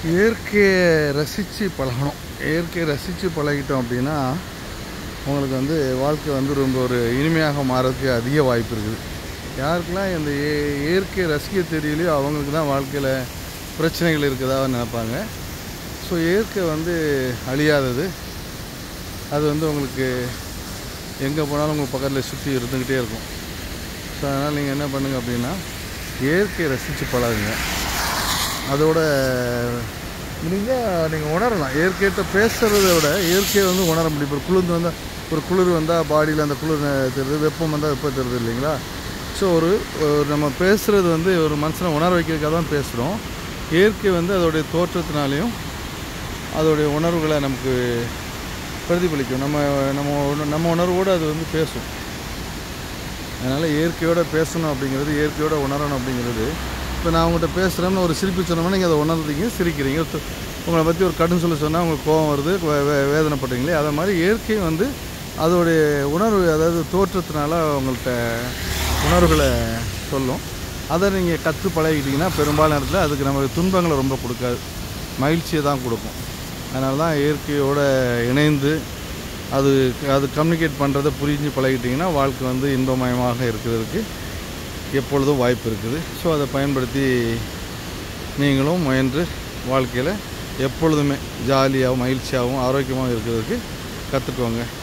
இயற்கையை ரசித்து பழகணும் இயற்கையை ரசித்து பழகிட்டோம் அப்படின்னா உங்களுக்கு வந்து வாழ்க்கை வந்து ரொம்ப ஒரு இனிமையாக மாறதுக்கு அதிக வாய்ப்பு இருக்குது யாருக்கெல்லாம் இந்த இய- இயற்கையை ரசிக்க தெரியலையோ அவங்களுக்கு தான் வாழ்க்கையில் பிரச்சனைகள் இருக்கதா நினைப்பாங்க ஸோ இயற்கை வந்து அழியாதது அது வந்து உங்களுக்கு எங்கே போனாலும் உங்கள் பக்கத்தில் சுற்றி இருந்துக்கிட்டே இருக்கும் ஸோ அதனால் நீங்கள் என்ன பண்ணுங்க அப்படின்னா இயற்கையை ரசித்து பழகுங்க அதோட நீங்கள் நீங்கள் உணரலாம் இயற்கையிட்ட பேசுகிறத விட இயற்கையை வந்து உணர முடியும் இப்போ ஒரு குளிர்ந்து வந்தால் ஒரு குளிர் வந்தால் பாடியில் அந்த குளிர் ந- தெரியுது வெப்பம் வந்தால் வெப்பம் தெரியுது இல்லைங்களா ஸோ ஒரு ஒரு நம்ம பேசுகிறது வந்து ஒரு மனுஷனை உணர வைக்கிறதுக்காக தான் பேசுகிறோம் இயற்கை வந்து அதோடைய தோற்றத்தினாலையும் அதோடைய உணர்வுகளை நமக்கு பிரதிபலிக்கும் நம்ம நம்ம உண- நம்ம உணர்வோடு அது வந்து பேசும் அதனால் இயற்கையோட பேசணும் அப்படிங்கிறது இயற்கையோட உணரணும் அப்படிங்கிறது இப்போ நான் உங்கள்கிட்ட பேசுகிறேன்னு ஒரு சிரிப்பு சொன்னோம்னா நீங்கள் அதை உணர்றீங்க சிரிக்கிறீங்க து- உங்களை பற்றி ஒரு கடும் சொல்ல சொன்னால் உங்களுக்கு கோபம் வருது வே- வே- வேதனைப்படுறீங்களே அதை மாதிரி இயற்கை வந்து அதோடைய உணர்வு அதாவது தோற்றத்தினால உங்கள்கிட்ட உணர்வுகளை சொல்லும் அதை நீங்கள் கற்று பழகிட்டீங்கன்னா பெரும்பாலும் இடத்துல அதுக்கு நமக்கு துன்பங்களை ரொம்ப கொடுக்காது மகிழ்ச்சியை தான் கொடுக்கும் அதனால தான் இயற்கையோட இணைந்து அது அது கம்யூனிகேட் பண்ணுறதை புரிஞ்சு பழகிட்டிங்கன்னா வாழ்க்கை வந்து இன்பமயமாக இருக்கிறதுக்கு எப்பொழுதும் வாய்ப்பு இருக்குது ஸோ அதை பயன்படுத்தி நீங்களும் முயன்று வாழ்க்கையில் எப்பொழுதுமே ஜாலியாகவும் மகிழ்ச்சியாகவும் ஆரோக்கியமாகவும் இருக்கிறதுக்கு கற்றுக்கோங்க